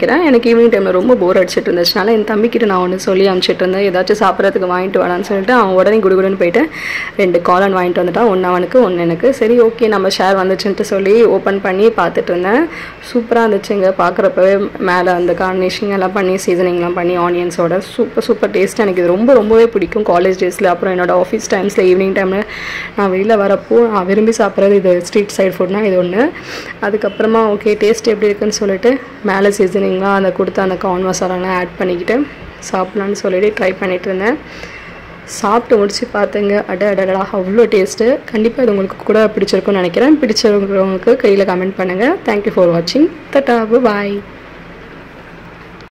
நினைக்கிறேன் எனக்கு ஈவினிங் டைமில் ரொம்ப போர் அடிச்சிட்டு இருந்துச்சுனால என் தம்பிக்கிட்ட நான் ஒன்று சொல்லி அனுப்பிச்சிட்டு இருந்தேன் ஏதாச்சும் சாப்பிட்றதுக்கு வாங்கிட்டு வரலான்னு சொல்லிட்டு அவன் உடனே குடுகுடுன்னு போயிட்டு ரெண்டு காளான் வாங்கிட்டு வந்துட்டான் ஒன்று அவனுக்கு ஒன்று எனக்கு சரி ஓகே நம்ம ஷேர் வந்துச்சுன்ட்டு சொல்லி ஓப்பன் பண்ணி பார்த்துட்டு இருந்தேன் சூப்பராக இருந்துச்சுங்க பார்க்குறப்பவே மேலே அந்த காம்பினேஷன் எல்லாம் பண்ணி சீசனிங்லாம் பண்ணி ஆனியன்ஸோட சூப்பர் சூப்பர் டேஸ்ட் எனக்கு இது ரொம்ப ரொம்பவே பிடிக்கும் காலேஜ் டேஸில் அப்புறம் என்னோட ஆஃபீஸ் டைம்ஸில் ஈவினிங் டைமில் நான் வெளியில் வரப்போ நான் விரும்பி சாப்பிட்றது இது ஸ்ட்ரீட் சைட் ஃபுட்னா இது ஒன்று அதுக்கப்புறமா ஓகே டேஸ்ட் எப்படி இருக்குன்னு சொல்லிட்டு மேலே சீசனிங்லாம் அந்த கொடுத்த அந்த கார்ன் மசாலாலாம் ஆட் பண்ணிக்கிட்டு சாப்பிட்லான்னு சொல்லிட்டு ட்ரை பண்ணிட்டு இருந்தேன் சாப்பிட்டு முடிச்சு பார்த்துங்க அட அடடா அவ்வளோ டேஸ்ட்டு கண்டிப்பாக இது உங்களுக்கு கூட பிடிச்சிருக்கும்னு நினைக்கிறேன் பிடிச்சிருக்கிறவங்களுக்கு கையில் கமெண்ட் பண்ணுங்கள் தேங்க்யூ ஃபார் வாட்சிங் தட்டா பாய்